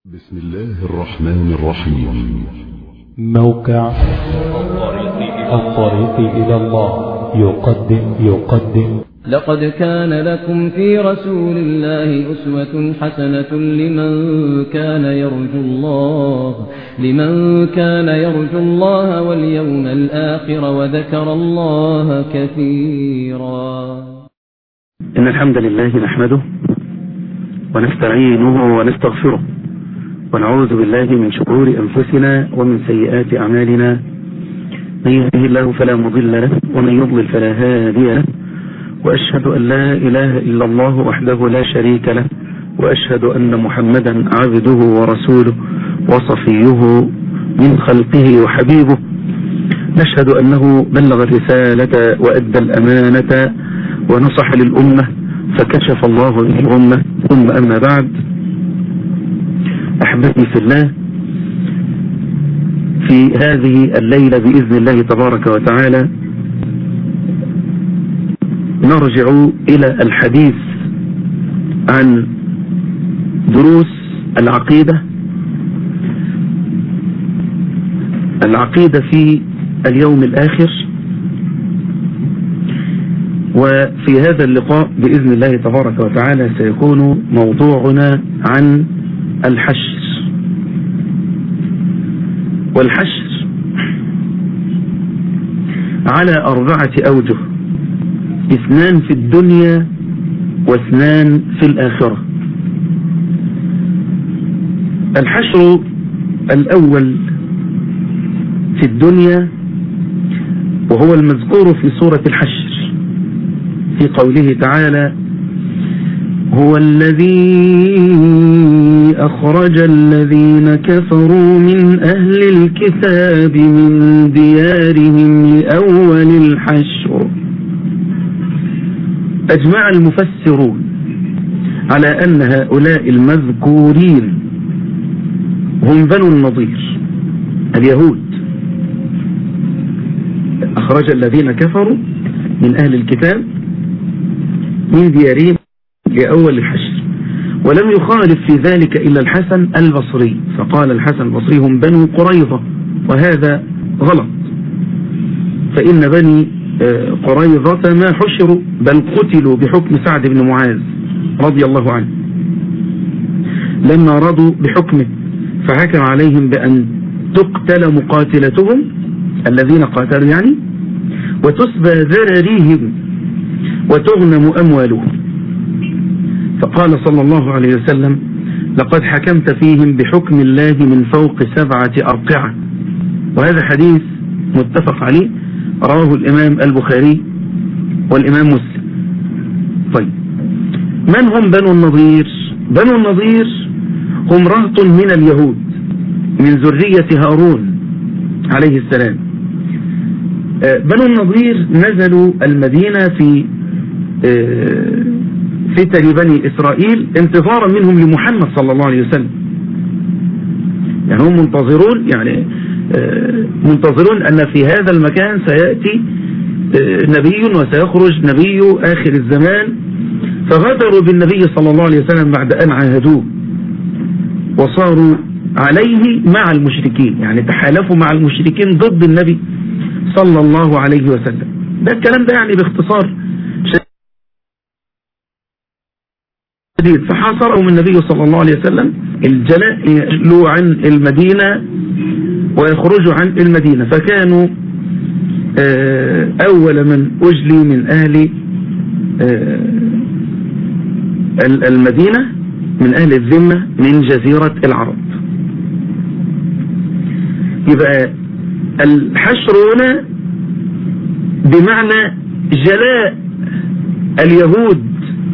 بسم الله الرحمن الرحيم موقع الطريق إلى الله يقدم يقدم لقد كان لكم في رسول الله أسوة حسنة لمن كان يرجو الله لمن كان يرجو الله واليوم الآخر وذكر الله كثيرا إن الحمد لله نحمده ونستعينه ونستغفره ونعوذ بالله من شرور أنفسنا ومن سيئات أعمالنا من يهده الله فلا مضل له ومن يضلل فلا هادي له وأشهد أن لا إله إلا الله وحده لا شريك له وأشهد أن محمدا عبده ورسوله وصفيه من خلقه وحبيبه نشهد أنه بلغ الرسالة وأدى الأمانة ونصح للأمة فكشف الله به الأمة ثم أما بعد أحبتي في الله في هذه الليلة بإذن الله تبارك وتعالى نرجع إلى الحديث عن دروس العقيدة العقيدة في اليوم الآخر وفي هذا اللقاء بإذن الله تبارك وتعالى سيكون موضوعنا عن الحشر والحشر على أربعة أوجه اثنان في الدنيا واثنان في الآخرة الحشر الأول في الدنيا وهو المذكور في سورة الحشر في قوله تعالى هو الذي أخرج الذين كفروا من أهل الكتاب من ديارهم لأول الحشر أجمع المفسرون على أن هؤلاء المذكورين هم بنو النضير اليهود أخرج الذين كفروا من أهل الكتاب من ديارهم لأول الحشر ولم يخالف في ذلك إلا الحسن البصري فقال الحسن البصري هم بنو قريظة وهذا غلط فإن بني قريظة ما حشروا بل قتلوا بحكم سعد بن معاذ رضي الله عنه لما رضوا بحكمه فحكم عليهم بأن تقتل مقاتلتهم الذين قاتلوا يعني وتسبى ذراريهم وتغنم أموالهم فقال صلى الله عليه وسلم لقد حكمت فيهم بحكم الله من فوق سبعة أرقعة وهذا حديث متفق عليه رواه الإمام البخاري والإمام مسلم طيب من هم بنو النضير بنو النضير هم رهط من اليهود من ذرية هارون عليه السلام بنو النضير نزلوا المدينة في فتن بني إسرائيل انتظارا منهم لمحمد صلى الله عليه وسلم يعني هم منتظرون يعني منتظرون أن في هذا المكان سيأتي نبي وسيخرج نبي آخر الزمان فغدروا بالنبي صلى الله عليه وسلم بعد أن عاهدوه وصاروا عليه مع المشركين يعني تحالفوا مع المشركين ضد النبي صلى الله عليه وسلم ده الكلام ده يعني باختصار شديد فحاصرهم النبي صلى الله عليه وسلم الجلاء يجلوا عن المدينة ويخرجوا عن المدينة فكانوا أول من أجلي من أهل المدينة من أهل الذمة من جزيرة العرب يبقى الحشر هنا بمعنى جلاء اليهود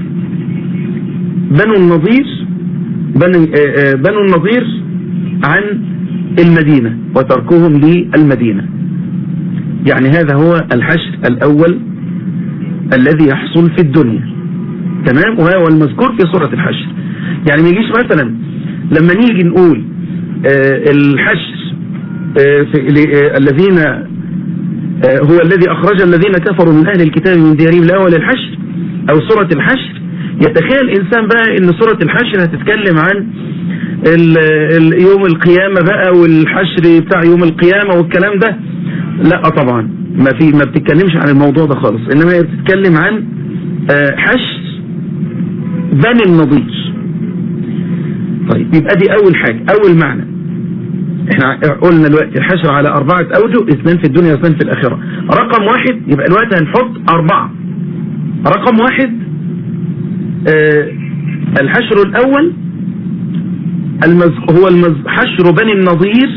بنو النضير بنو, بنو النضير عن المدينة وتركهم للمدينة يعني هذا هو الحشر الأول الذي يحصل في الدنيا تمام وهو المذكور في سورة الحشر يعني ما يجيش مثلا لما نيجي نقول الحشر الذين هو الذي أخرج الذين كفروا من أهل الكتاب من ديارهم لأول الحشر أو سورة الحشر يتخيل الإنسان بقى ان سورة الحشر هتتكلم عن ال ال يوم القيامة بقى والحشر بتاع يوم القيامة والكلام ده لا طبعا ما في ما بتتكلمش عن الموضوع ده خالص انما هي بتتكلم عن آه، حشر بني النضير طيب يبقى دي اول حاجة اول معنى احنا قلنا دلوقتي الحشر على اربعة اوجه اثنين في الدنيا واثنين في الاخرة رقم واحد يبقى الوقت هنحط اربعة رقم واحد آه الحشر الاول المز... هو المز... حشر بني النضير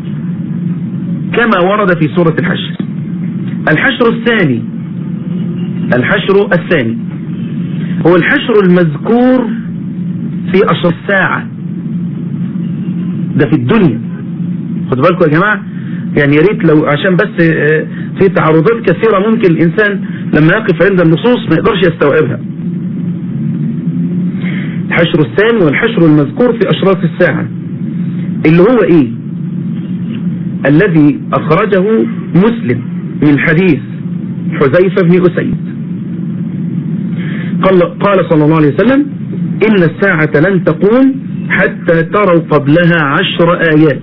كما ورد في سورة الحشر الحشر الثاني الحشر الثاني هو الحشر المذكور في أشر الساعة ده في الدنيا خدوا بالكم يا جماعة يعني يا ريت لو عشان بس آه، في تعارضات كثيرة ممكن الإنسان لما يقف عند النصوص ما يقدرش يستوعبها الحشر الثاني والحشر المذكور في أشراط الساعة اللي هو إيه الذي أخرجه مسلم من حديث حذيفة بن أسيد قال, قال صلى الله عليه وسلم إن الساعة لن تقوم حتى تروا قبلها عشر آيات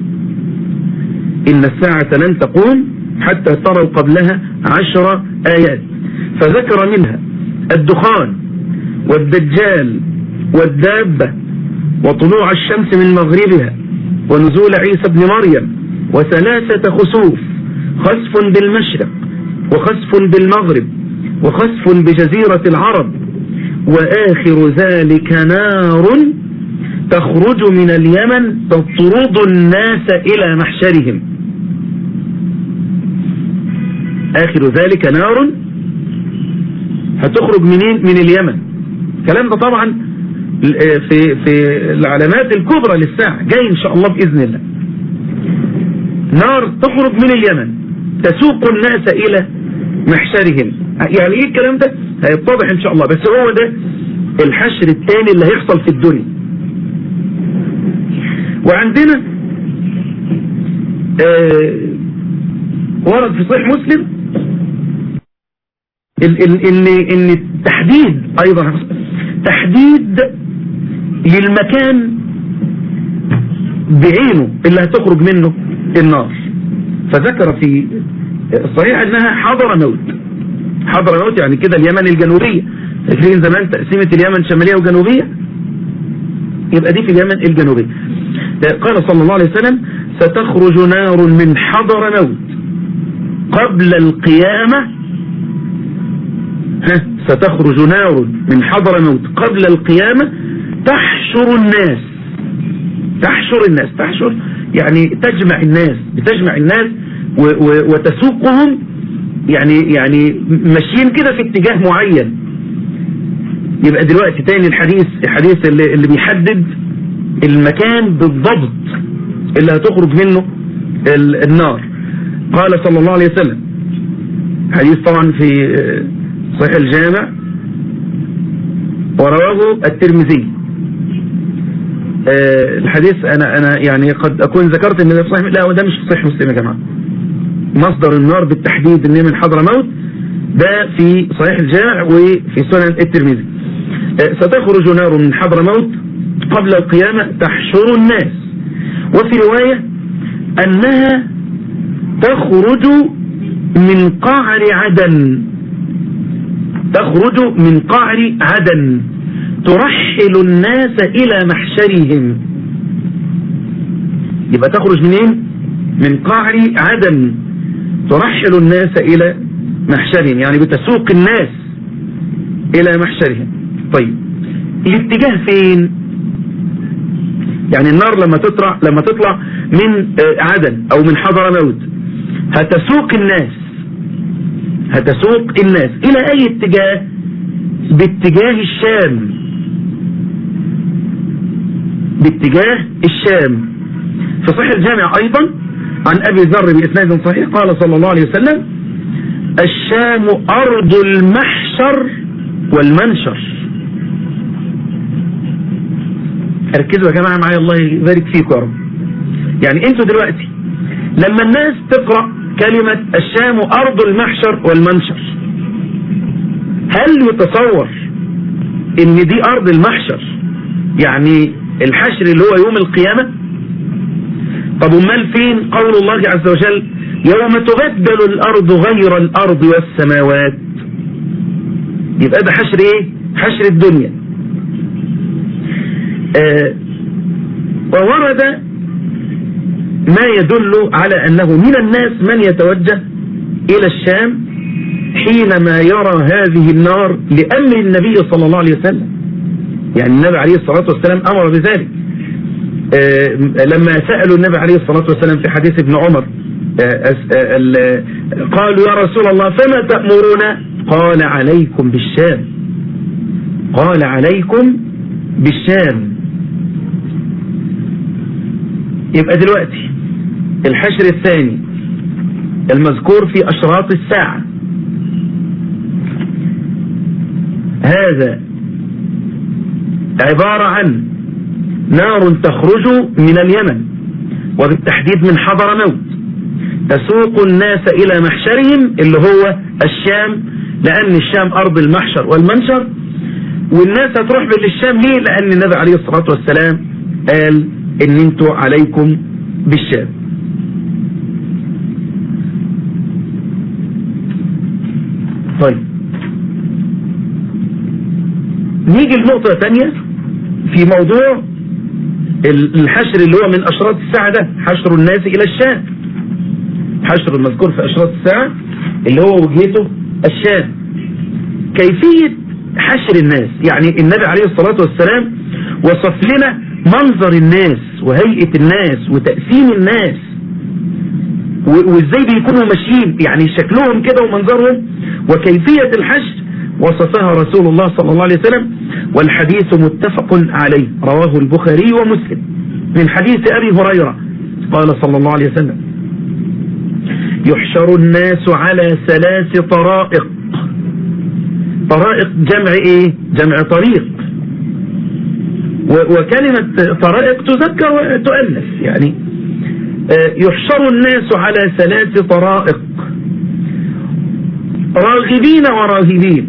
إن الساعة لن تقوم حتى تروا قبلها عشر آيات فذكر منها الدخان والدجال والدابة وطلوع الشمس من مغربها ونزول عيسى بن مريم وثلاثة خسوف خسف بالمشرق وخسف بالمغرب وخسف بجزيرة العرب وآخر ذلك نار تخرج من اليمن تطرد الناس إلى محشرهم آخر ذلك نار هتخرج منين من اليمن الكلام ده طبعا في في العلامات الكبرى للساعة جاي إن شاء الله بإذن الله نار تخرج من اليمن تسوق الناس إلى محشرهم يعني إيه الكلام ده هيتضح إن شاء الله بس هو ده الحشر الثاني اللي هيحصل في الدنيا وعندنا آه ورد في صحيح مسلم ان ان التحديد ايضا تحديد للمكان بعينه اللي هتخرج منه النار فذكر في الصحيح انها حضر موت حضر موت يعني كده اليمن الجنوبية فاكرين زمان تقسيمة اليمن شمالية وجنوبية يبقى دي في اليمن الجنوبية قال صلى الله عليه وسلم ستخرج نار من حضر موت قبل القيامة ها ستخرج نار من حضر موت قبل القيامة تحشر الناس تحشر الناس تحشر يعني تجمع الناس بتجمع الناس و و وتسوقهم يعني يعني ماشيين كده في اتجاه معين يبقى دلوقتي تاني الحديث الحديث اللي, اللي بيحدد المكان بالضبط اللي هتخرج منه النار قال صلى الله عليه وسلم حديث طبعا في صحيح الجامع ورواه الترمذي الحديث انا انا يعني قد اكون ذكرت ان ده صحيح لا ده مش صحيح مسلم يا جماعه مصدر النار بالتحديد ان من حضر موت ده في صحيح الجامع وفي سنن الترمذي ستخرج نار من حضر موت قبل القيامة تحشر الناس وفي رواية أنها تخرج من قعر عدن تخرج من قعر عدن ترحل الناس إلى محشرهم يبقى تخرج منين من قعر عدن ترحل الناس إلى محشرهم يعني بتسوق الناس إلى محشرهم طيب الاتجاه فين يعني النار لما تطلع لما تطلع من عدن او من حضر موت هتسوق الناس هتسوق الناس الى اي اتجاه باتجاه الشام باتجاه الشام في صحيح الجامع ايضا عن ابي ذر باسناد صحيح قال صلى الله عليه وسلم الشام ارض المحشر والمنشر ركزوا يا جماعة معايا الله يبارك فيكم يا رب يعني انتوا دلوقتي لما الناس تقرأ كلمة الشام أرض المحشر والمنشر هل يتصور ان دي أرض المحشر يعني الحشر اللي هو يوم القيامة طب امال فين قول الله عز وجل يوم تبدل الارض غير الارض والسماوات يبقى ده حشر ايه حشر الدنيا آه وورد ما يدل على انه من الناس من يتوجه الى الشام حينما يرى هذه النار لامر النبي صلى الله عليه وسلم يعني النبي عليه الصلاة والسلام امر بذلك آه لما سألوا النبي عليه الصلاة والسلام في حديث ابن عمر آه قالوا يا رسول الله فما تأمرون قال عليكم بالشام قال عليكم بالشام يبقى دلوقتي الحشر الثاني المذكور في أشراط الساعة هذا عبارة عن نار تخرج من اليمن وبالتحديد من حضر موت تسوق الناس إلى محشرهم اللي هو الشام لأن الشام أرض المحشر والمنشر والناس هتروح بالشام ليه لأن النبي عليه الصلاة والسلام قال ان انتوا عليكم بالشام طيب نيجي لنقطة تانية في موضوع الحشر اللي هو من أشراط الساعة ده حشر الناس إلى الشام حشر المذكور في أشراط الساعة اللي هو وجهته الشام كيفية حشر الناس يعني النبي عليه الصلاة والسلام وصف لنا منظر الناس وهيئة الناس وتقسيم الناس وازاي بيكونوا ماشيين يعني شكلهم كده ومنظرهم وكيفية الحشر وصفها رسول الله صلى الله عليه وسلم والحديث متفق عليه رواه البخاري ومسلم من حديث أبي هريرة قال صلى الله عليه وسلم يحشر الناس على ثلاث طرائق طرائق جمع ايه جمع طريق وكلمة طرائق تذكر وتؤنث يعني يحشر الناس على ثلاث طرائق راغبين وراهبين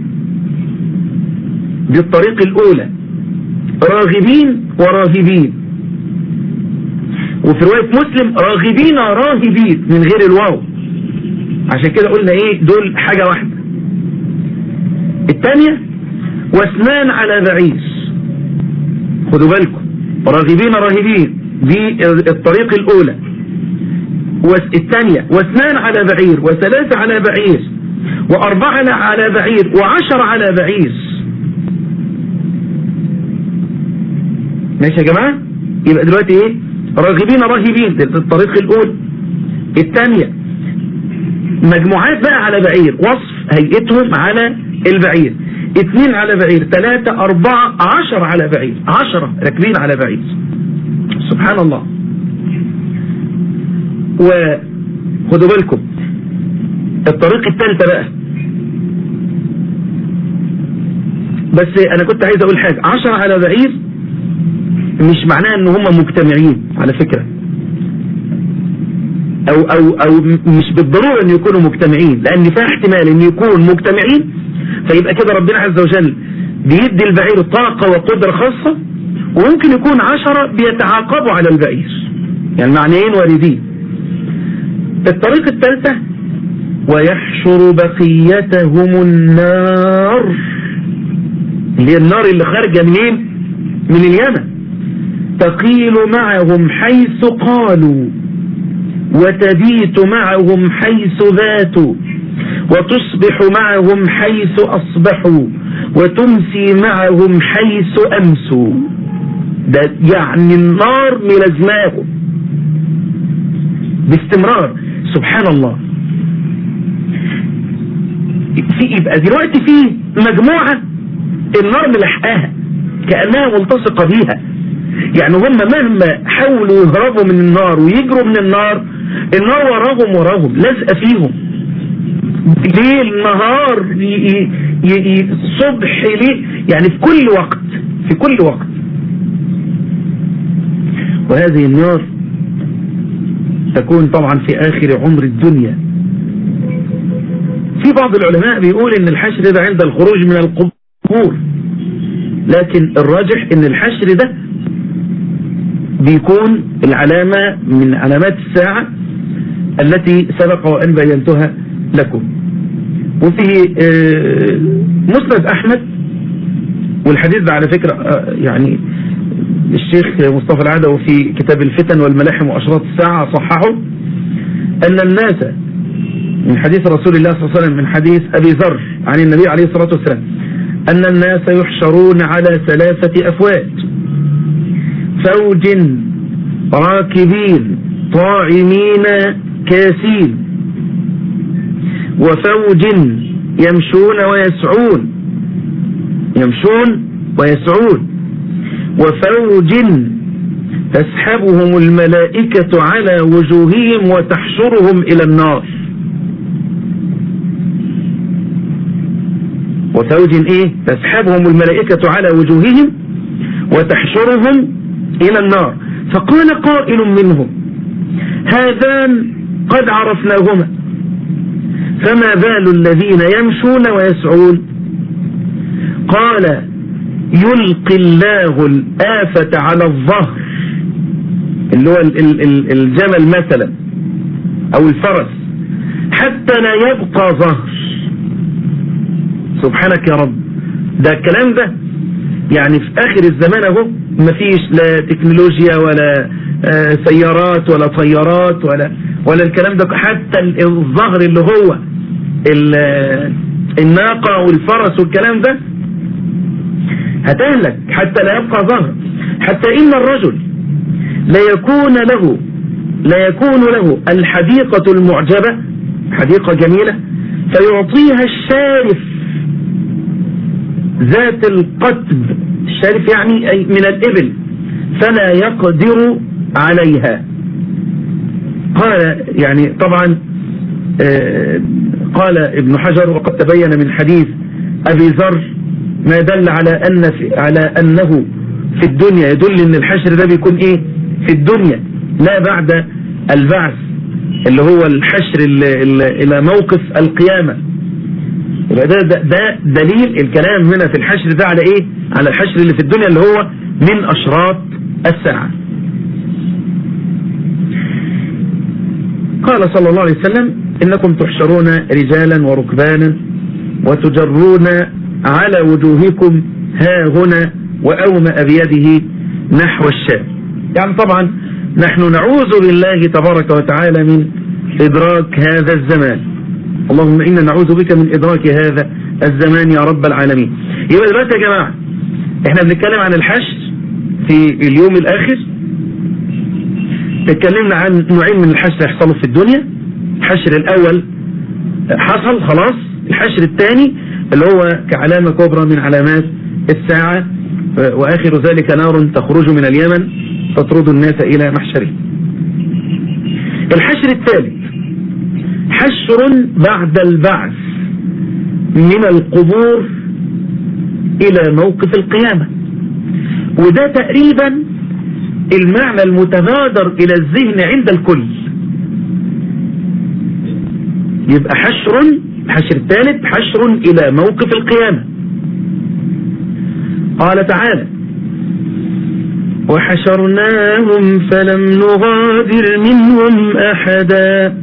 دي الطريق الأولى راغبين وراهبين وفي رواية مسلم راغبين راهبين من غير الواو عشان كده قلنا ايه دول حاجة واحدة الثانية واثنان على بعير خدوا بالكم راغبين راهبين دي الطريق الأولى الثانية واثنان على بعير وثلاثة على بعير وأربعة على بعير وعشر على بعير ماشي يا جماعة يبقى دلوقتي ايه راغبين راهبين الطريق الأولى الثانية مجموعات بقى على بعير وصف هيئتهم على البعير اثنين على بعير ثلاثة أربعة عشر على بعير عشرة راكبين على بعير سبحان الله وخدوا بالكم الطريق الثالثة بقى بس انا كنت عايز اقول حاجة عشرة على بعير مش معناه ان هم مجتمعين على فكرة او او او مش بالضرورة ان يكونوا مجتمعين لان فيها احتمال ان يكون مجتمعين فيبقى كده ربنا عز وجل بيدي البعير طاقة وقدرة خاصة وممكن يكون عشرة بيتعاقبوا على البعير يعني معنيين واردين الطريقة الثالثة ويحشر بقيتهم النار اللي هي النار اللي خارجة منين من اليمن تقيل معهم حيث قالوا وتبيت معهم حيث باتوا وتصبح معهم حيث أصبحوا وتمسي معهم حيث أمسوا ده يعني النار ملازماهم باستمرار سبحان الله في يبقى دلوقتي في مجموعة النار ملحقاها كأنها ملتصقة بيها يعني هم مهما حاولوا يهربوا من النار ويجروا من النار النار وراهم وراهم لازقة فيهم ليل نهار صبح ليل يعني في كل وقت في كل وقت وهذه النار تكون طبعا في آخر عمر الدنيا في بعض العلماء بيقول ان الحشر ده عند الخروج من القبور لكن الراجح ان الحشر ده بيكون العلامة من علامات الساعة التي سبق وأن بينتها لكم وفي آه، مسند أحمد والحديث ده على فكرة آه، يعني الشيخ مصطفى العدوي في كتاب الفتن والملاحم وأشراط الساعة صححه أن الناس من حديث رسول الله صلى الله عليه وسلم من حديث أبي ذر عن النبي عليه الصلاة والسلام أن الناس يحشرون على ثلاثة أفواج فوج راكبين طاعمين كاسين وفوج يمشون ويسعون يمشون ويسعون وفوج تسحبهم الملائكة على وجوههم وتحشرهم إلى النار وفوج إيه تسحبهم الملائكة على وجوههم وتحشرهم إلى النار فقال قائل منهم هذان قد عرفناهما فما بال الذين يمشون ويسعون قال يلقي الله الآفة على الظهر اللي هو الجمل مثلا او الفرس حتى لا يبقى ظهر سبحانك يا رب ده الكلام ده يعني في اخر الزمان اهو مفيش لا تكنولوجيا ولا آه، سيارات ولا طيارات ولا ولا الكلام ده حتى الظهر اللي هو الناقة والفرس والكلام ده هتهلك حتى لا يبقى ظهر حتى إن الرجل لا يكون له لا يكون له الحديقة المعجبة حديقة جميلة فيعطيها الشارف ذات القطب الشارف يعني أي من الإبل فلا يقدر عليها قال يعني طبعا آه، قال ابن حجر وقد تبين من حديث أبي ذر ما دل على أن في على أنه في الدنيا يدل أن الحشر ده بيكون إيه في الدنيا لا بعد البعث اللي هو الحشر إلى موقف القيامة يبقى ده, ده, ده دليل الكلام هنا في الحشر ده على ايه على الحشر اللي في الدنيا اللي هو من اشراط الساعة قال صلى الله عليه وسلم انكم تحشرون رجالا وركبانا وتجرون على وجوهكم ها هنا وأومأ بيده نحو الشام يعني طبعا نحن نعوذ بالله تبارك وتعالى من إدراك هذا الزمان اللهم إنا نعوذ بك من إدراك هذا الزمان يا رب العالمين يبقى دلوقتي يا جماعة احنا بنتكلم عن الحشر في اليوم الآخر اتكلمنا عن نوعين من الحشر يحصلوا في الدنيا الحشر الأول حصل خلاص الحشر الثاني اللي هو كعلامة كبرى من علامات الساعة وآخر ذلك نار تخرج من اليمن تطرد الناس إلى محشره الحشر الثالث حشر بعد البعث من القبور إلى موقف القيامة وده تقريبا المعنى المتبادر إلى الذهن عند الكل يبقى حشر الحشر الثالث حشر إلى موقف القيامة قال تعالى وحشرناهم فلم نغادر منهم أحدا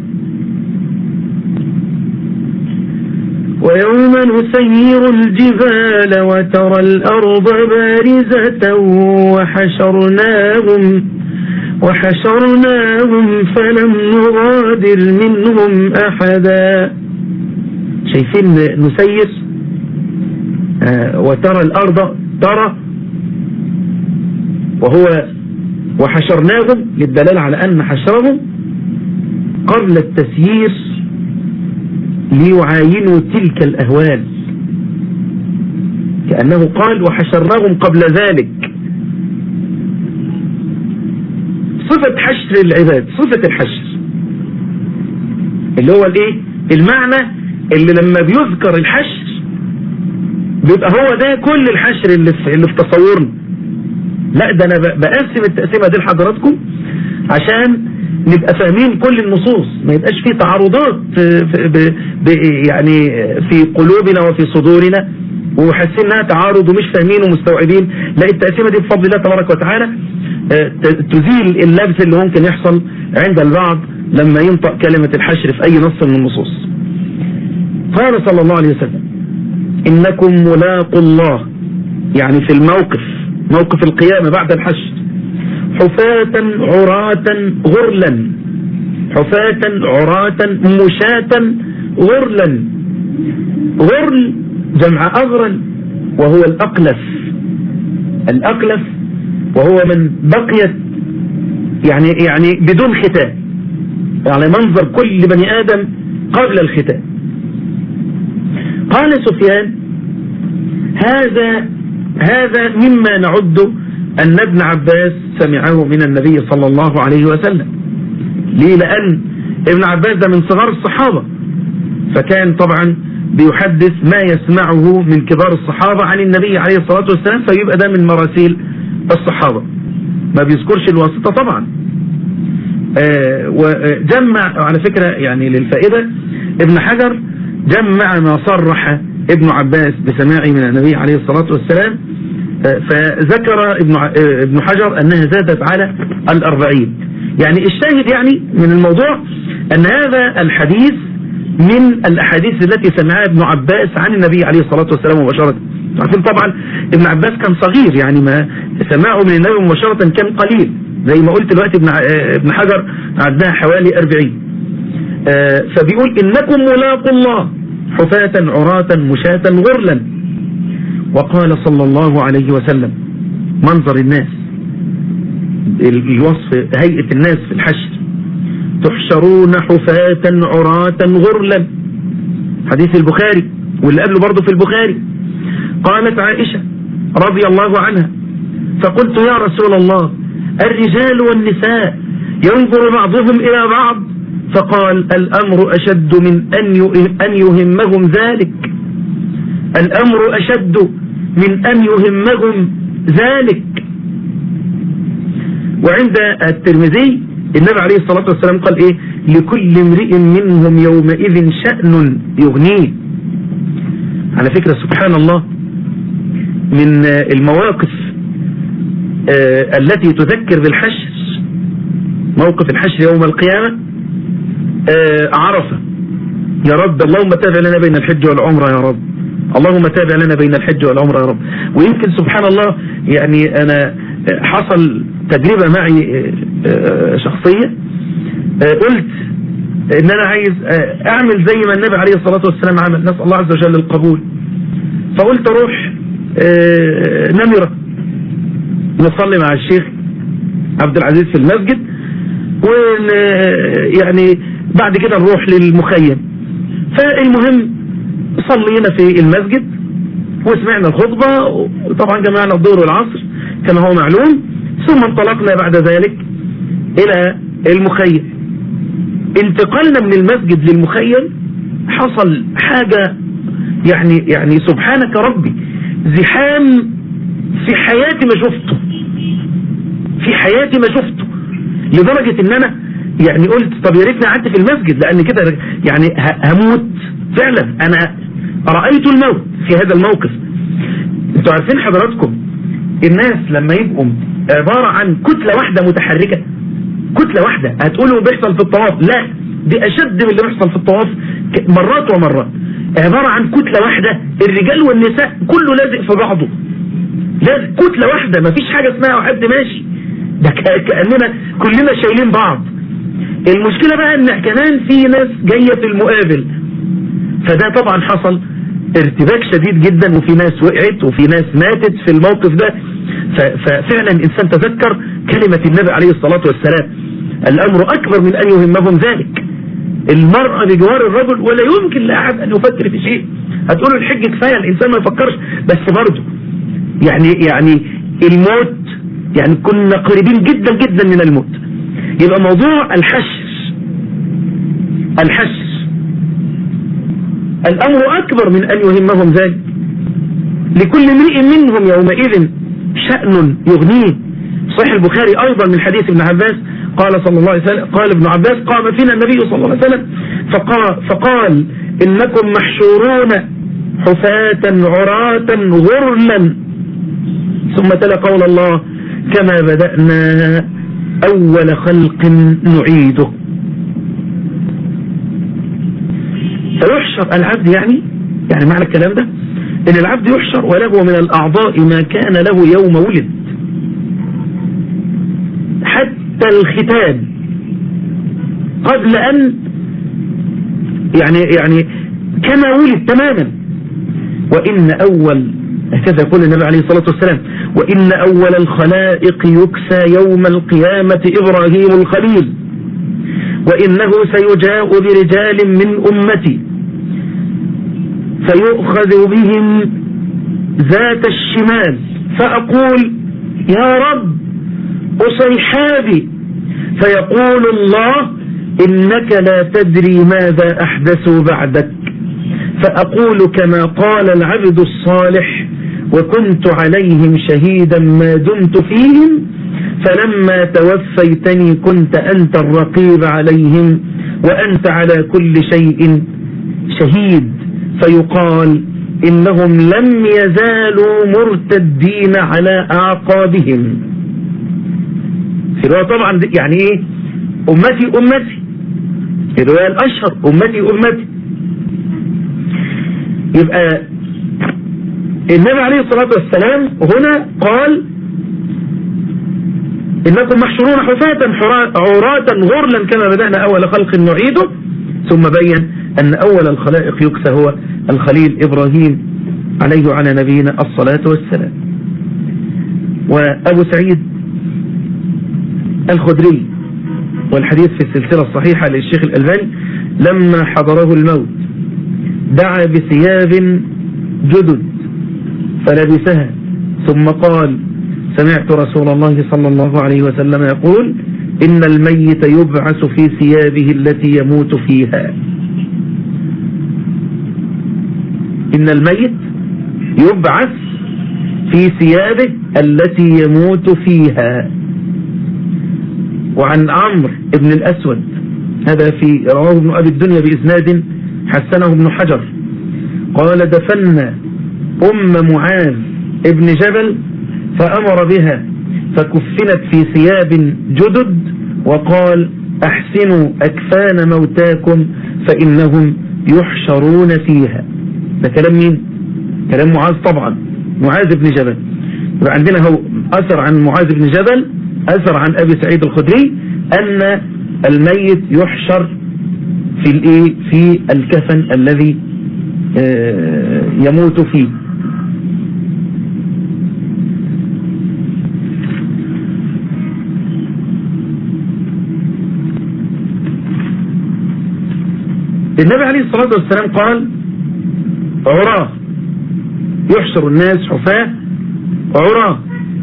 ويوم نسير الجبال وترى الأرض بارزة وحشرناهم وحشرناهم فلم نغادر منهم أحدا شايفين نسير آه وترى الأرض ترى وهو وحشرناهم للدلالة على أن حشرهم قبل التسيير ليعاينوا تلك الأهوال كأنه قال وحشرناهم قبل ذلك صفة حشر العباد صفة الحشر اللي هو الايه المعنى اللي لما بيذكر الحشر بيبقى هو ده كل الحشر اللي في, اللي في تصورنا لا ده انا بقسم التقسيمه دي لحضراتكم عشان نبقى فاهمين كل النصوص ما يبقاش فيه تعارضات يعني في قلوبنا وفي صدورنا وحاسين انها تعارض ومش فاهمين ومستوعبين لا التقسيمه دي بفضل الله تبارك وتعالى آه، ت- تزيل اللبس اللي ممكن يحصل عند البعض لما ينطق كلمة الحشر في أي نص من النصوص قال صلى الله عليه وسلم إنكم ملاقوا الله يعني في الموقف موقف القيامة بعد الحشر حفاة عراة غرلا حفاة عراة مشاة غرلا غرل جمع أغرل وهو الأقلف الأقلف وهو من بقيت يعني يعني بدون ختان يعني منظر كل بني آدم قبل الختان قال سفيان هذا هذا مما نعد أن ابن عباس سمعه من النبي صلى الله عليه وسلم ليه لأن ابن عباس ده من صغار الصحابة فكان طبعا بيحدث ما يسمعه من كبار الصحابة عن النبي عليه الصلاة والسلام فيبقى ده من مراسيل الصحابة ما بيذكرش الواسطة طبعا آه وجمع على فكرة يعني للفائدة ابن حجر جمع ما صرح ابن عباس بسماعه من النبي عليه الصلاة والسلام آه فذكر ابن آه ابن حجر أنها زادت على الأربعين يعني الشاهد يعني من الموضوع أن هذا الحديث من الأحاديث التي سمعها ابن عباس عن النبي عليه الصلاة والسلام مباشرة عارفين طبعا ابن عباس كان صغير يعني ما سماعه من النبي مباشرة كان قليل زي ما قلت دلوقتي ابن ابن حجر عدها حوالي 40 فبيقول إنكم ملاقوا الله حفاة عراة مشاة غرلا وقال صلى الله عليه وسلم منظر الناس الوصف هيئة الناس في الحشر تحشرون حفاة عراة غرلا حديث البخاري واللي قبله برضه في البخاري قالت عائشة رضي الله عنها فقلت يا رسول الله الرجال والنساء ينظر بعضهم إلى بعض فقال الأمر أشد من أن يهمهم ذلك الأمر أشد من أن يهمهم ذلك وعند الترمذي النبي عليه الصلاة والسلام قال ايه لكل امرئ منهم يومئذ شأن يغنيه على فكرة سبحان الله من المواقف آه التي تذكر بالحشر موقف الحشر يوم القيامة آه عرفة يا رب اللهم تابع لنا بين الحج والعمرة يا رب اللهم تابع لنا بين الحج والعمرة يا رب ويمكن سبحان الله يعني أنا حصل تجربة معي شخصية قلت ان انا عايز اعمل زي ما النبي عليه الصلاة والسلام عمل نسأل الله عز وجل القبول فقلت اروح نمرة نصلي مع الشيخ عبد العزيز في المسجد ويعني بعد كده نروح للمخيم فالمهم صلينا في المسجد وسمعنا الخطبة وطبعا جمعنا الظهر والعصر كما هو معلوم ثم انطلقنا بعد ذلك الى المخيم انتقلنا من المسجد للمخيم حصل حاجة يعني يعني سبحانك ربي زحام في حياتي ما شفته في حياتي ما شفته لدرجة ان انا يعني قلت طب يا ريتني قعدت في المسجد لان كده يعني هموت فعلا انا رأيت الموت في هذا الموقف انتوا عارفين حضراتكم الناس لما يبقوا عبارة عن كتلة واحدة متحركة كتلة واحدة هتقولوا بيحصل في الطواف لا دي أشد من اللي بيحصل في الطواف مرات ومرات عبارة عن كتلة واحدة الرجال والنساء كله لازق في بعضه لازق كتلة واحدة مفيش حاجة اسمها حد ماشي ده كأننا كلنا شايلين بعض المشكلة بقى ان كمان في ناس جاية في المقابل فده طبعا حصل ارتباك شديد جدا وفي ناس وقعت وفي ناس ماتت في الموقف ده ففعلا الإنسان تذكر كلمة النبي عليه الصلاة والسلام الأمر أكبر من أن يهمهم ذلك المرأة بجوار الرجل ولا يمكن لأحد أن يفكر في شيء هتقولوا الحج كفاية الإنسان ما يفكرش بس برضه يعني يعني الموت يعني كنا قريبين جدا جدا من الموت يبقى موضوع الحشر الحشر الأمر أكبر من أن يهمهم ذلك لكل امرئ منهم يومئذ شأن يغنيه صحيح البخاري أيضا من حديث ابن عباس قال صلى الله عليه وسلم قال ابن عباس قام فينا النبي صلى الله عليه وسلم فقال, فقال إنكم محشورون حفاة عراة غرلا ثم تلا قول الله كما بدأنا أول خلق نعيده فيحشر العبد يعني يعني معنى الكلام ده ان العبد يحشر وله من الاعضاء ما كان له يوم ولد حتى الختان قبل ان يعني يعني كما ولد تماما وان اول هكذا يقول النبي عليه الصلاة والسلام وإن أول الخلائق يكسى يوم القيامة إبراهيم الخليل وإنه سيجاء برجال من أمتي فيؤخذ بهم ذات الشمال فأقول يا رب أصيحابي فيقول الله إنك لا تدري ماذا أحدثوا بعدك فأقول كما قال العبد الصالح وكنت عليهم شهيدا ما دمت فيهم فلما توفيتني كنت أنت الرقيب عليهم وأنت على كل شيء شهيد فيقال إنهم لم يزالوا مرتدين على أعقابهم في رواية طبعا يعني إيه أمتي أمتي الرواية الأشهر أمتي أمتي يبقى النبي عليه الصلاة والسلام هنا قال إنكم محشورون حفاة عراة غرلا كما بدأنا أول خلق نعيده ثم بين أن أول الخلائق يكسى هو الخليل إبراهيم عليه وعلى نبينا الصلاة والسلام وأبو سعيد الخدري والحديث في السلسلة الصحيحة للشيخ الألباني لما حضره الموت دعا بثياب جدد فلبسها ثم قال سمعت رسول الله صلى الله عليه وسلم يقول إن الميت يبعث في ثيابه التي يموت فيها إن الميت يبعث في ثيابه التي يموت فيها وعن عمرو بن الأسود هذا في رواه ابن أبي الدنيا بإسناد حسنه ابن حجر قال دفنا أم معاذ ابن جبل فأمر بها فكفنت في ثياب جدد وقال أحسنوا أكفان موتاكم فإنهم يحشرون فيها ده كلام مين كلام معاذ طبعا معاذ بن جبل يبقى عندنا هو أثر عن معاذ بن جبل أثر عن أبي سعيد الخدري أن الميت يحشر في الايه في الكفن الذي يموت فيه النبي عليه الصلاة والسلام قال عراه يحشر الناس حفاة عراه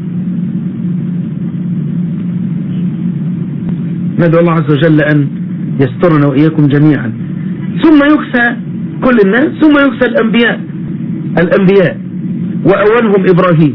ندعو الله عز وجل أن يسترنا وإياكم جميعا ثم يكسى كل الناس ثم يكسى الأنبياء الأنبياء وأولهم إبراهيم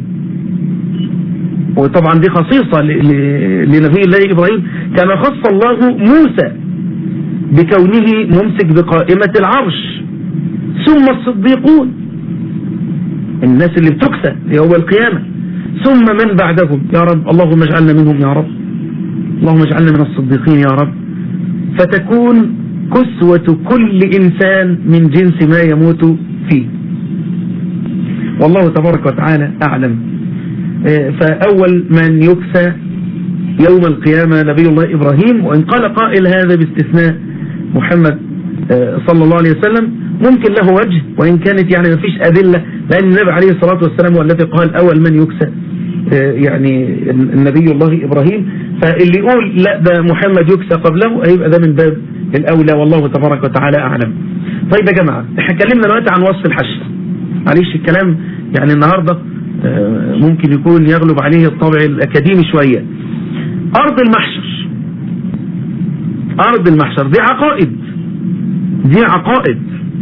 وطبعا دي خصيصة لنبي الله إبراهيم كما خص الله موسى بكونه ممسك بقائمة العرش ثم الصديقون الناس اللي بتكسى يوم القيامة ثم من بعدهم يا رب اللهم اجعلنا منهم يا رب اللهم اجعلنا من الصديقين يا رب فتكون كسوة كل إنسان من جنس ما يموت فيه والله تبارك وتعالى أعلم فأول من يكسى يوم القيامة نبي الله إبراهيم وإن قال قائل هذا باستثناء محمد صلى الله عليه وسلم ممكن له وجه وإن كانت يعني ما فيش أدلة لأن النبي عليه الصلاة والسلام هو الذي قال أول من يكسى يعني النبي الله إبراهيم فاللي يقول لا ده محمد يكسى قبله هيبقى ده من باب الأولى والله تبارك وتعالى أعلم طيب يا جماعة احنا اتكلمنا دلوقتي عن وصف الحشر معلش الكلام يعني النهاردة ممكن يكون يغلب عليه الطابع الأكاديمي شوية أرض المحشر أرض المحشر دي عقائد دي عقائد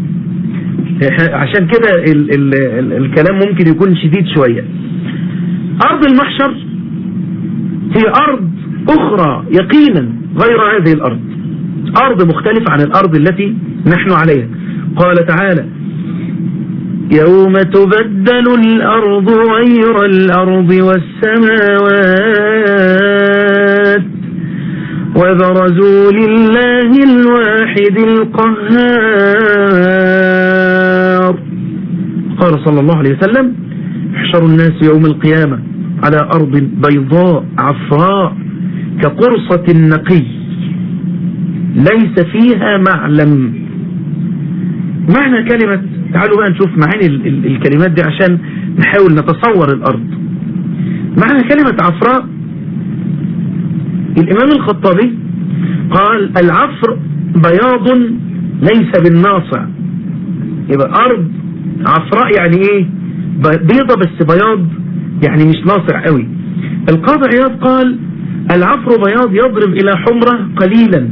عشان كده ال ال ال الكلام ممكن يكون شديد شوية أرض المحشر هي أرض أخرى يقينا غير هذه الأرض أرض مختلفة عن الأرض التي نحن عليها قال تعالى يوم تبدل الأرض غير الأرض والسماوات وبرزوا لله الواحد القهار قال صلى الله عليه وسلم احشر الناس يوم القيامة على أرض بيضاء عفراء كقرصة النقي ليس فيها معلم معنى كلمة تعالوا بقى نشوف معاني الكلمات دي عشان نحاول نتصور الأرض معنى كلمة عفراء الإمام الخطابي قال العفر بياض ليس بالناصع يبقى أرض عفراء يعني إيه بيضة بس بياض يعني مش ناصع قوي القاضي عياض قال العفر بياض يضرب إلى حمرة قليلا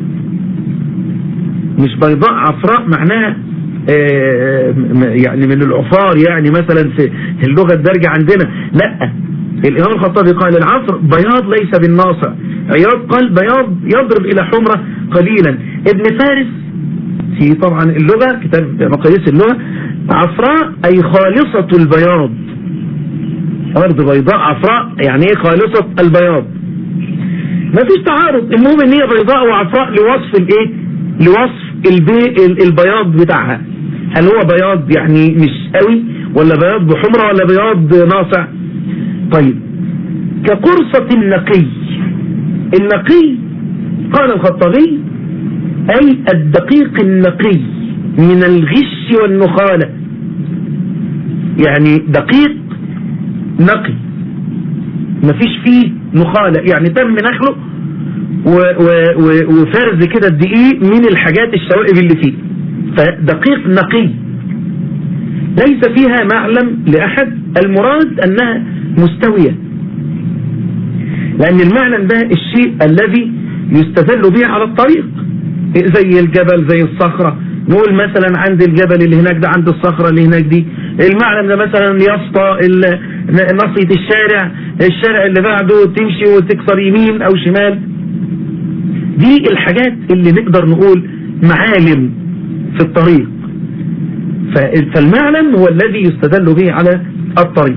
مش بيضاء عفراء معناها يعني من العفار يعني مثلا في اللغة الدارجة عندنا لا الإمام الخطابي قال العصر بياض ليس بالناصع عياض قال بياض يضرب إلى حمرة قليلا ابن فارس في طبعا اللغة كتاب مقاييس اللغة عفراء أي خالصة البياض أرض بيضاء عفراء يعني ايه خالصة البياض ما فيش تعارض المهم ان هي بيضاء وعفراء لوصف الايه لوصف البي البياض بتاعها هل هو بياض يعني مش قوي ولا بياض بحمرة ولا بياض ناصع طيب كقرصة النقي النقي قال الخطابي أي الدقيق النقي من الغش والنخالة يعني دقيق نقي مفيش فيه نخالة يعني تم نخله وفرز كده الدقيق من الحاجات الشوائب اللي فيه فدقيق نقي ليس فيها معلم لأحد المراد أنها مستوية لأن المعلم ده الشيء الذي يستدل به على الطريق زي الجبل زي الصخرة نقول مثلا عند الجبل اللي هناك ده عند الصخرة اللي هناك دي المعلم ده مثلا يسطى نصية الشارع الشارع اللي بعده تمشي وتكسر يمين او شمال دي الحاجات اللي نقدر نقول معالم في الطريق فالمعلم هو الذي يستدل به على الطريق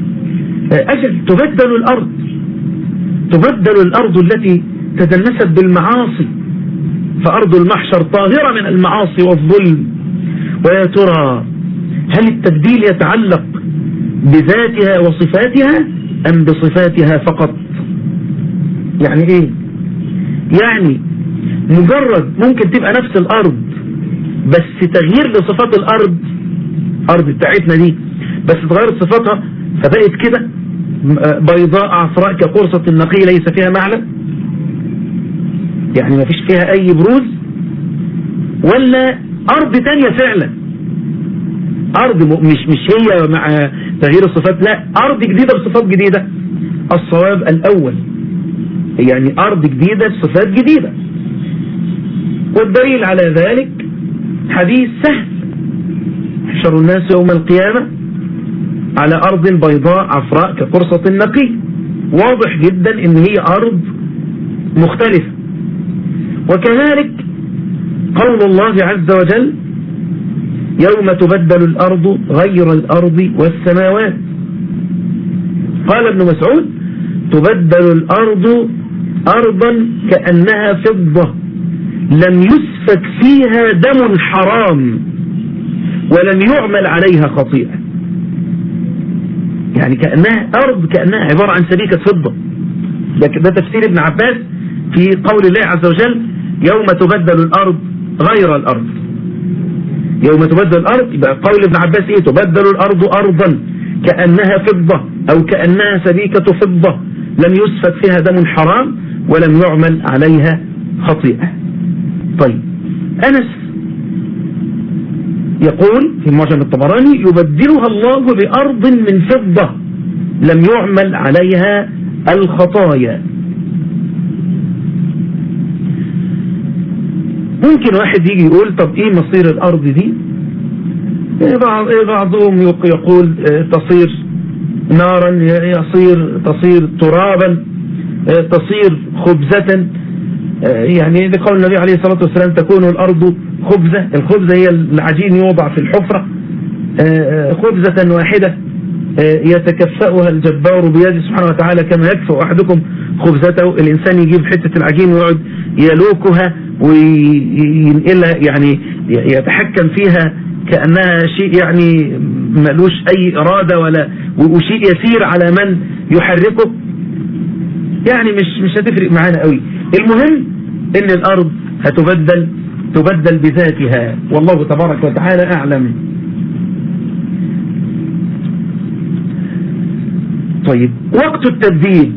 أجل تبدل الأرض تبدل الأرض التي تدنست بالمعاصي فأرض المحشر طاهرة من المعاصي والظلم ويا ترى هل التبديل يتعلق بذاتها وصفاتها أم بصفاتها فقط يعني ايه يعني مجرد ممكن تبقى نفس الأرض بس تغيير لصفات الأرض أرض بتاعتنا دي بس تغيرت صفاتها فبقت كده بيضاء عفراء كقرصة النقي ليس فيها معلم يعني ما فيش فيها أي بروز ولا أرض تانية فعلا أرض مش مش هي مع تغيير الصفات لا أرض جديدة بصفات جديدة الصواب الأول يعني أرض جديدة بصفات جديدة والدليل على ذلك حديث سهل يحشر الناس يوم القيامة على أرض بيضاء عفراء كقرصة النقي واضح جدا ان هي أرض مختلفة وكذلك قول الله عز وجل يوم تبدل الأرض غير الأرض والسماوات قال ابن مسعود تبدل الأرض أرضا كأنها فضة لم يسفك فيها دم حرام ولم يعمل عليها خطيئة يعني كأنها أرض كأنها عبارة عن سبيكة فضة ده تفسير ابن عباس في قول الله عز وجل يوم تبدل الأرض غير الأرض يوم تبدل الأرض يبقى قول ابن عباس إيه تبدل الأرض أرضا كأنها فضة أو كأنها سبيكة فضة لم يسفك فيها دم حرام ولم يعمل عليها خطيئة طيب أنس يقول في معجم الطبراني يبدلها الله بأرض من فضة لم يعمل عليها الخطايا ممكن واحد يجي يقول طب ايه مصير الارض دي بعضهم يقول تصير نارا يصير تصير ترابا تصير خبزة يعني لقول النبي عليه الصلاة والسلام تكون الأرض خبزة الخبزة هي العجين يوضع في الحفرة خبزة واحدة يتكفأها الجبار بيده سبحانه وتعالى كما يكفأ أحدكم خبزته الإنسان يجيب حتة العجين ويقعد يلوكها وينقلها يعني يتحكم فيها كأنها شيء يعني ملوش أي إرادة ولا وشيء يسير على من يحركه يعني مش مش هتفرق معانا قوي المهم ان الارض هتبدل تبدل بذاتها والله تبارك وتعالى اعلم طيب وقت التبديل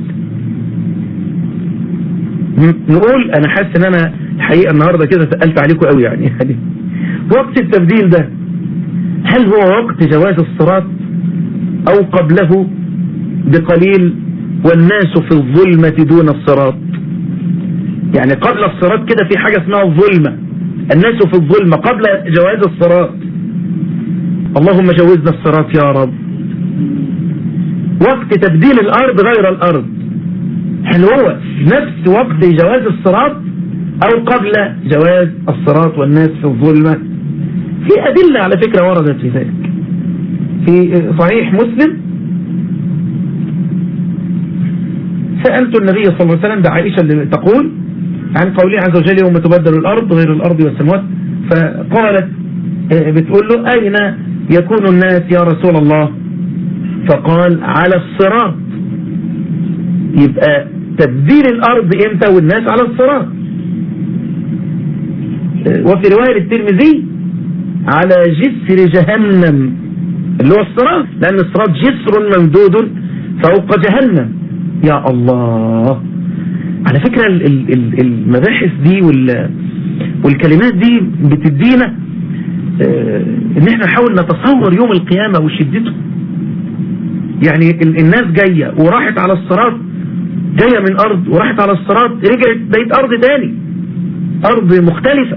نقول انا حاسس ان انا الحقيقة النهاردة كده سألت عليكم قوي يعني يعني وقت التبديل ده هل هو وقت جواز الصراط او قبله بقليل والناس في الظلمة دون الصراط يعني قبل الصراط كده في حاجة اسمها الظلمة الناس في الظلمة قبل جواز الصراط اللهم جوزنا الصراط يا رب وقت تبديل الأرض غير الأرض هل هو نفس وقت جواز الصراط أو قبل جواز الصراط والناس في الظلمة في أدلة على فكرة وردت في ذلك في صحيح مسلم سألت النبي صلى الله عليه وسلم ده عائشة اللي تقول عن قوله عز وجل يوم تبدل الأرض غير الأرض والسماوات فقالت بتقول له أين يكون الناس يا رسول الله فقال على الصراط يبقى تبديل الأرض إمتى والناس على الصراط وفي رواية الترمذي على جسر جهنم اللي هو الصراط لأن الصراط جسر ممدود فوق جهنم يا الله على فكرة المباحث دي والكلمات دي بتدينا ان احنا نحاول نتصور يوم القيامة وشدته يعني الناس جاية وراحت على الصراط جاية من ارض وراحت على الصراط رجعت بقيت ارض تاني ارض مختلفة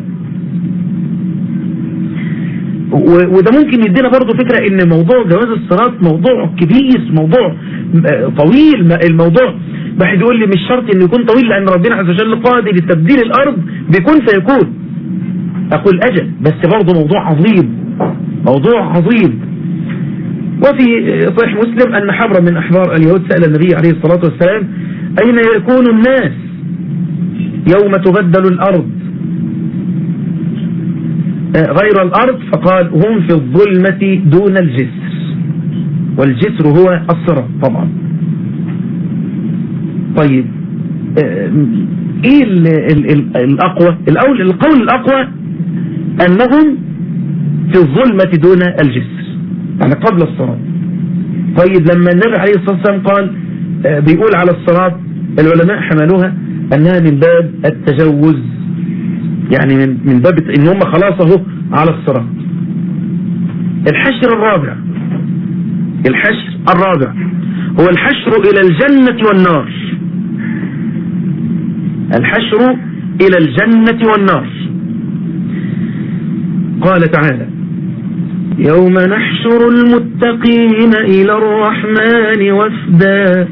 وده ممكن يدينا برضو فكرة ان موضوع جواز الصراط موضوع كبير موضوع طويل الموضوع واحد يقول لي مش شرط انه يكون طويل لان ربنا عز وجل قادر لتبديل الارض بيكون فيكون اقول اجل بس برضو موضوع عظيم موضوع عظيم وفي صحيح مسلم ان حبر من احبار اليهود سأل النبي عليه الصلاة والسلام اين يكون الناس يوم تبدل الارض غير الأرض فقال هم في الظلمة دون الجسر والجسر هو الصراط طبعا طيب ايه ال ال ال الأقوى الأول القول الأقوى أنهم في الظلمة دون الجسر يعني قبل الصراط طيب لما النبي عليه الصلاة والسلام قال بيقول على الصراط العلماء حملوها أنها من باب التجوز يعني من من باب ان هم خلاص اهو على الصراط الحشر الرابع الحشر الرابع هو الحشر الى الجنة والنار الحشر الى الجنة والنار قال تعالى يوم نحشر المتقين الى الرحمن وفدا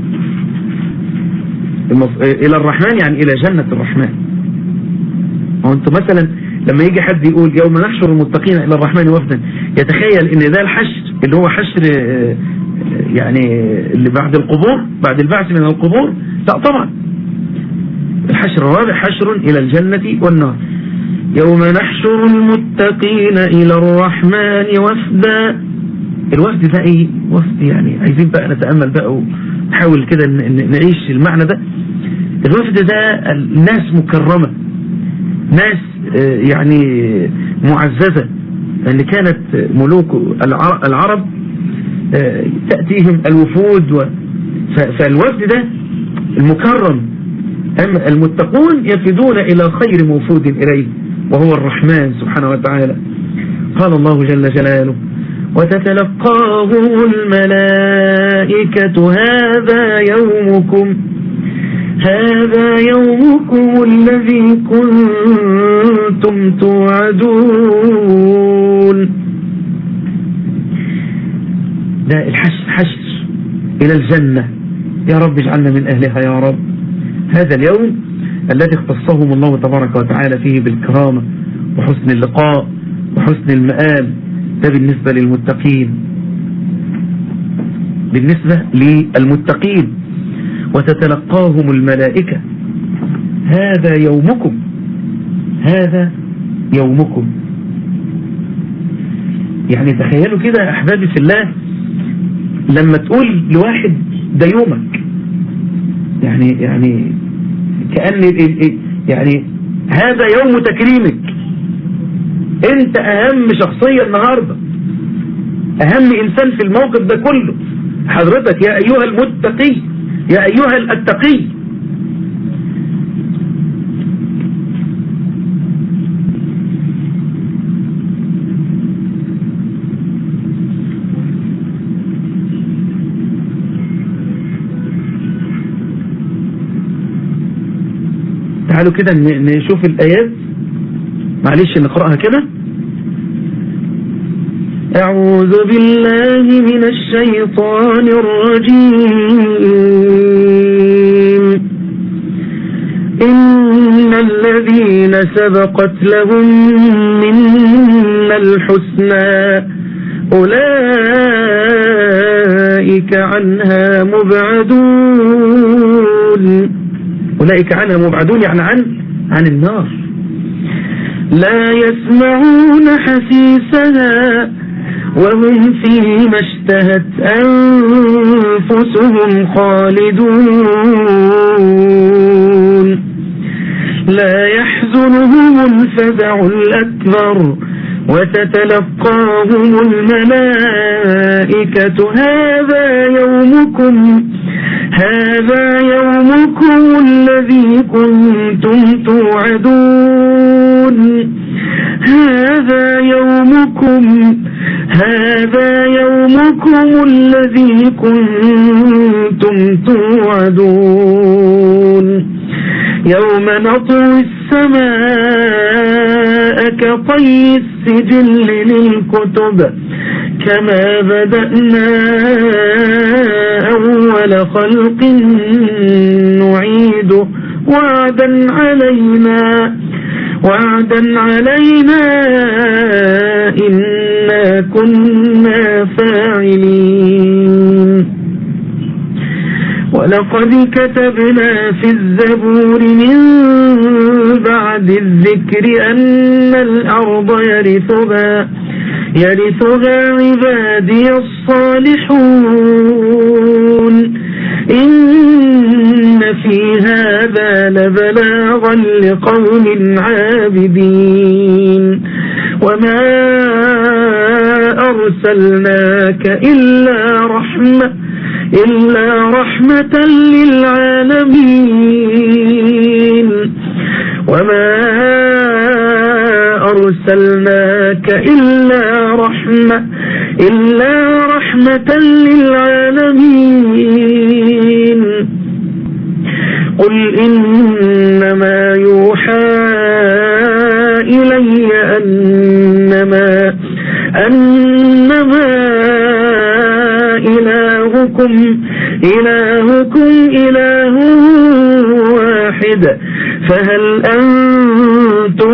الى الرحمن يعني الى جنة الرحمن هو انتوا مثلا لما يجي حد يقول يوم نحشر المتقين الى الرحمن وفدا يتخيل ان ده الحشر اللي هو حشر يعني اللي بعد القبور بعد البعث من القبور لا طبعا الحشر الرابع حشر الى الجنة والنار يوم نحشر المتقين الى الرحمن وفدا الوفد ده ايه وفد يعني عايزين بقى نتأمل بقى ونحاول كده نعيش المعنى ده الوفد ده الناس مكرمة ناس يعني معززة اللي كانت ملوك العرب تأتيهم الوفود فالوفد ده المكرم المتقون يفدون إلى خير موفود إليه وهو الرحمن سبحانه وتعالى قال الله جل جلاله وتتلقاهم الملائكة هذا يومكم هذا يومكم الذي كنتم توعدون ده الحشر حشر إلى الجنة يا رب اجعلنا من أهلها يا رب هذا اليوم الذي اختصهم الله تبارك وتعالى فيه بالكرامة وحسن اللقاء وحسن المآل ده بالنسبة للمتقين بالنسبة للمتقين وتتلقاهم الملائكة هذا يومكم هذا يومكم يعني تخيلوا كده يا أحبابي في الله لما تقول لواحد ده يومك يعني يعني كأن يعني هذا يوم تكريمك انت اهم شخصية النهاردة اهم انسان في الموقف ده كله حضرتك يا ايها المتقي يا ايها التقي تعالوا كده نشوف الآيات معلش نقرأها كده أعوذ بالله من الشيطان الرجيم إن الذين سبقت لهم منا الحسنى أولئك عنها مبعدون أولئك عنها مبعدون يعني عن عن النار لا يسمعون حسيسها وهم فيما اشتهت أنفسهم خالدون لا يحزنهم الفزع الأكبر وتتلقاهم الملائكة هذا يومكم هذا يومكم الذي كنتم توعدون هذا يومكم هذا يومكم الذي كنتم توعدون يوم نطوي السماء كطي السجل للكتب كما بدأنا أول خلق نعيده وعدا علينا وعدا علينا إنا كنا فاعلين ولقد كتبنا في الزبور من بعد الذكر أن الأرض يرثها يرثها عبادي الصالحون إن في هذا لبلاغا لقوم عابدين وما أرسلناك إلا رحمة إلا رحمة للعالمين وما أرسلناك إلا رحمة إلا رحمة للعالمين قل إنما يوحى إلي أنما أنما إلهكم إلهكم إله واحد فهل أنتم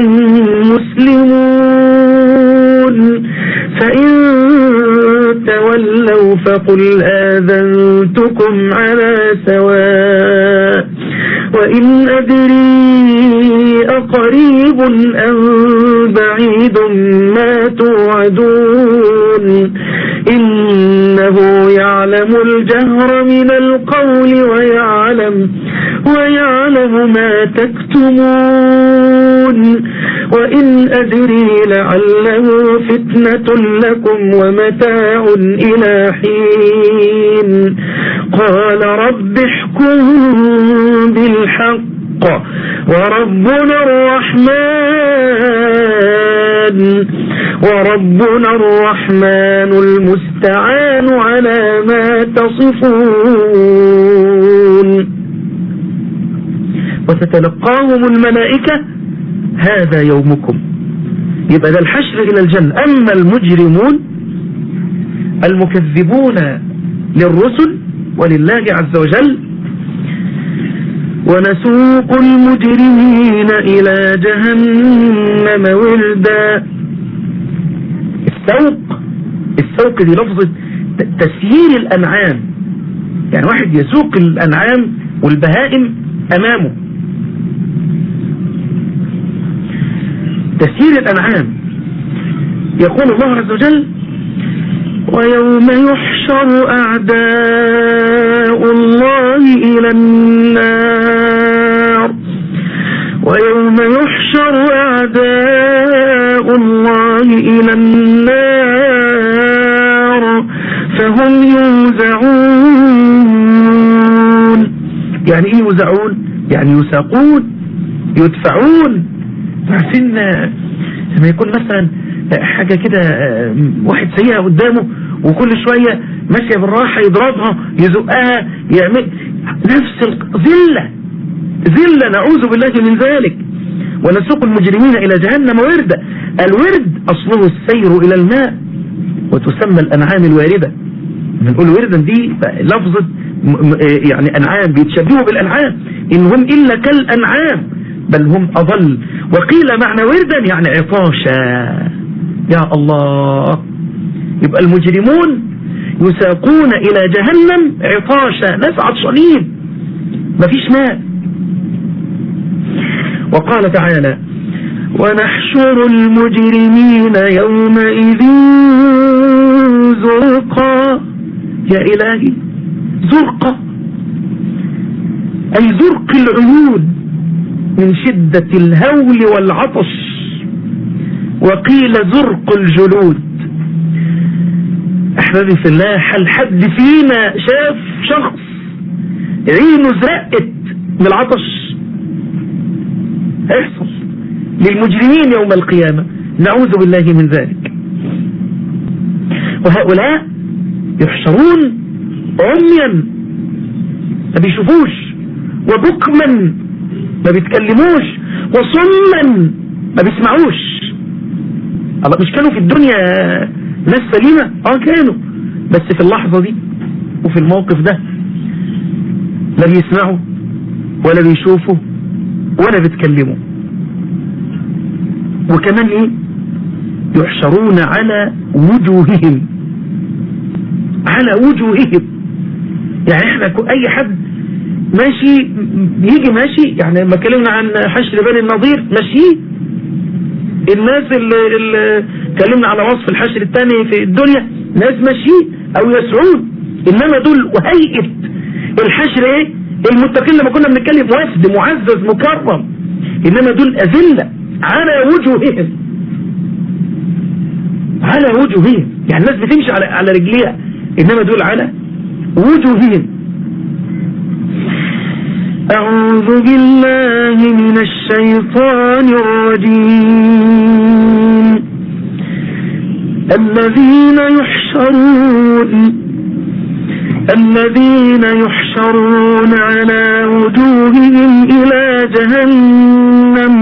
مسلمون فإن تولوا فقل آذنتكم على سواء وإن أدري أقريب أم بعيد ما توعدون إنه يعلم الجهر من القول ويعلم ويعلم ما تكتمون وإن أدري لعله فتنة لكم ومتاع إلى حين قال رب احكم بالحق وربنا الرحمن وربنا الرحمن المستعان على ما تصفون وتتلقاهم الملائكة هذا يومكم يبقى ده الحشر إلى الجنة أما المجرمون المكذبون للرسل ولله عز وجل ونسوق المجرمين إلى جهنم وردا السوق السوق دي لفظة تسيير الأنعام يعني واحد يسوق الأنعام والبهائم أمامه تسيير الأنعام يقول الله عز وجل ويوم يحشر أعداء الله إلى النار ويوم يحشر أعداء الله إلى النار فهم يوزعون يعني ايه يوزعون يعني يساقون يدفعون عارفين لما يكون مثلا حاجة كده واحد سيئة قدامه وكل شوية ماشية بالراحة يضربها يزقها يعمل نفس الذلة ذلة نعوذ بالله من ذلك ونسوق المجرمين إلى جهنم وردا الورد أصله السير إلى الماء وتسمى الأنعام الواردة بنقول وردا دي لفظة يعني أنعام بيتشبهوا بالأنعام إن هم إلا كالأنعام بل هم أضل وقيل معنى وردا يعني عطاشا يا الله يبقى المجرمون يساقون إلى جهنم عطاشا ناس عطشانين مفيش ماء وقال تعالى ونحشر المجرمين يومئذ زرقا يا إلهي زرقا أي زرق العيون من شدة الهول والعطش وقيل زرق الجلود أحبابي في الله هل حد فينا شاف شخص عينه زرقت من العطش هيحصل للمجرمين يوم القيامة نعوذ بالله من ذلك وهؤلاء يحشرون عميا ما بيشوفوش وبكما ما بيتكلموش وصما ما بيسمعوش الله مش كانوا في الدنيا ناس سليمة اه كانوا بس في اللحظة دي وفي الموقف ده لا بيسمعوا ولا بيشوفوا ولا بيتكلموا وكمان ايه يحشرون على وجوههم على وجوههم يعني احنا اي حد ماشي يجي ماشي يعني لما اتكلمنا عن حشر بني النظير ماشي الناس اللي, اللي اتكلمنا على وصف الحشر الثاني في الدنيا ناس ماشي او يسعون انما دول وهيئة الحشر ايه المتقين لما كنا بنتكلم وفد معزز مكرم انما دول اذلة على وجوههم على وجوههم يعني الناس بتمشي على على رجليها انما دول على وجوههم أعوذ بالله من الشيطان الرجيم الذين يحشرون الذين يحشرون على وجوههم إلى جهنم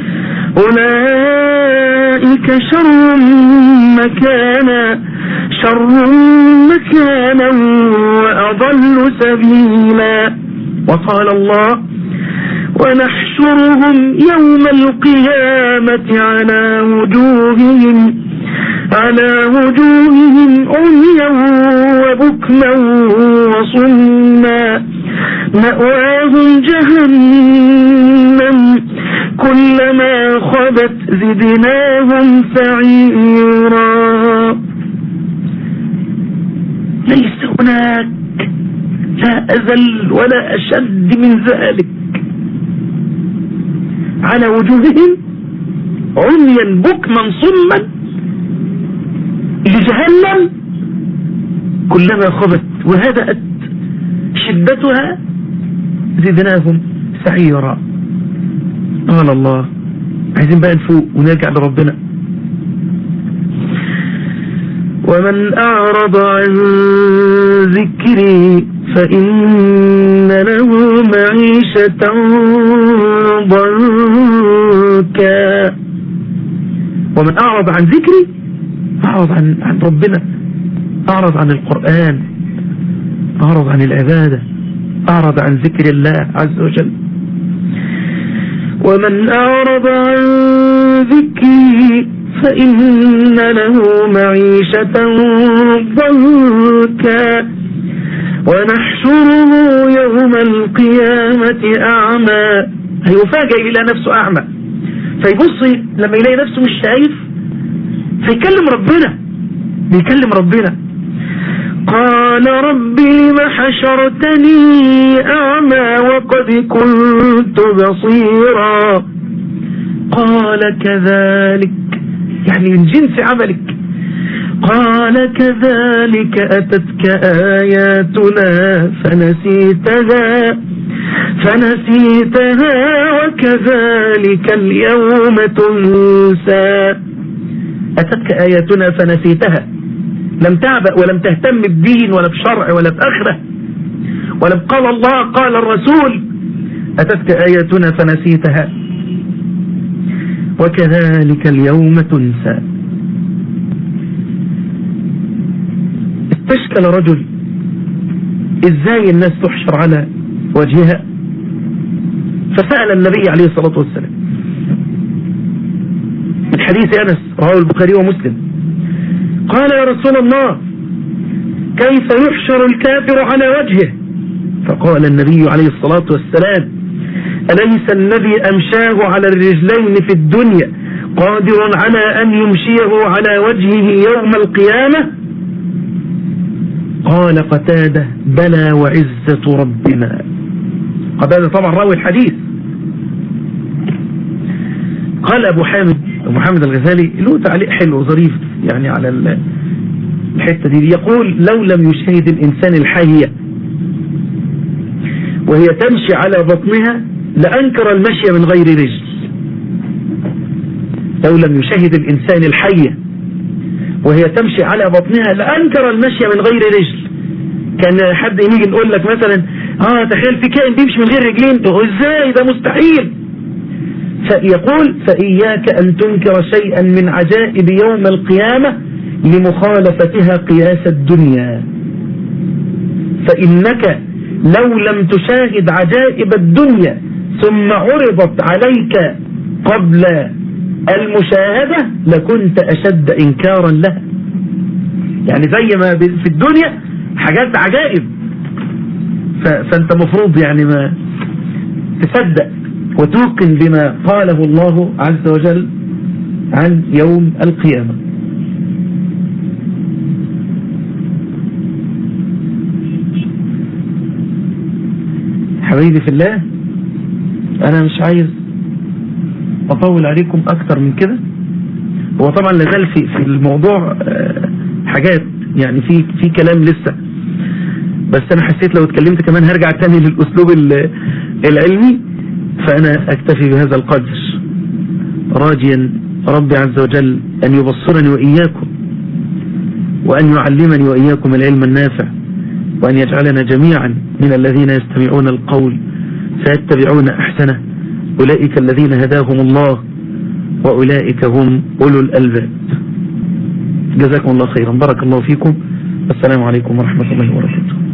أولئك شر مكانا شر مكانا وأضل سبيلا وقال الله ونحشرهم يوم القيامة على وجوههم على وجوههم عميا وبكما وصما مأواهم جهنم كلما خبت زدناهم سعيرا ليس هناك لا أزل ولا أشد من ذلك على وجوههم عميا بكما صما لجهنم كلما خبت وهدأت شدتها زدناهم سعيرا قال الله عايزين بقى نفوق ونرجع لربنا ومن أعرض عن ذكري فإن له معيشة ضنكا ومن أعرض عن ذكري أعرض عن, عن ربنا أعرض عن القرآن أعرض عن العبادة أعرض عن ذكر الله عز وجل ومن أعرض عن ذكري فإن له معيشة ضنكا ونحشره يوم القيامة أعمى هيفاجئ إلى نفسه أعمى فيبص لما يلاقي نفسه مش شايف فيكلم ربنا بيكلم ربنا قال ربي ما حشرتني أعمى وقد كنت بصيرا قال كذلك يعني من جنس عملك قال كذلك أتتك آياتنا فنسيتها فنسيتها وكذلك اليوم تنسى أتتك آياتنا فنسيتها لم تعبأ ولم تهتم بدين ولا بشرع ولا بآخرة ولا بقال الله قال الرسول أتتك آياتنا فنسيتها وكذلك اليوم تنسى استشكل رجل ازاي الناس تحشر على وجهها فسأل النبي عليه الصلاة والسلام من حديث أنس رواه البخاري ومسلم قال يا رسول الله كيف يحشر الكافر على وجهه فقال النبي عليه الصلاة والسلام أليس الذي أمشاه على الرجلين في الدنيا قادر على أن يمشيه على وجهه يوم القيامة قال قتادة بلى وعزة ربنا قتادة طبعا راوي الحديث قال أبو حامد أبو حامد الغزالي له تعليق حلو ظريف يعني على الحتة دي يقول لو لم يشاهد الإنسان الحية وهي تمشي على بطنها لأنكر المشي من غير رجل لو لم يشاهد الإنسان الحية وهي تمشي على بطنها لأنكر المشي من غير رجل كان حد يجي يقول لك مثلا اه تخيل في كائن بيمشي من غير رجلين ازاي ده مستحيل فيقول فإياك أن تنكر شيئا من عجائب يوم القيامة لمخالفتها قياس الدنيا فإنك لو لم تشاهد عجائب الدنيا ثم عرضت عليك قبل المشاهدة لكنت أشد إنكارا لها يعني زي ما في الدنيا حاجات عجائب فأنت مفروض يعني ما تصدق وتوقن بما قاله الله عز وجل عن يوم القيامة حبيبي في الله أنا مش عايز أطول عليكم أكتر من كده هو طبعا لازال في في الموضوع حاجات يعني في في كلام لسه بس أنا حسيت لو اتكلمت كمان هرجع تاني للأسلوب العلمي فأنا أكتفي بهذا القدر راجيا ربي عز وجل أن يبصرني وإياكم وأن يعلمني وإياكم العلم النافع وأن يجعلنا جميعا من الذين يستمعون القول فيتبعون أحسنه أولئك الذين هداهم الله وأولئك هم أولو الألباب جزاكم الله خيرا بارك الله فيكم السلام عليكم ورحمة الله وبركاته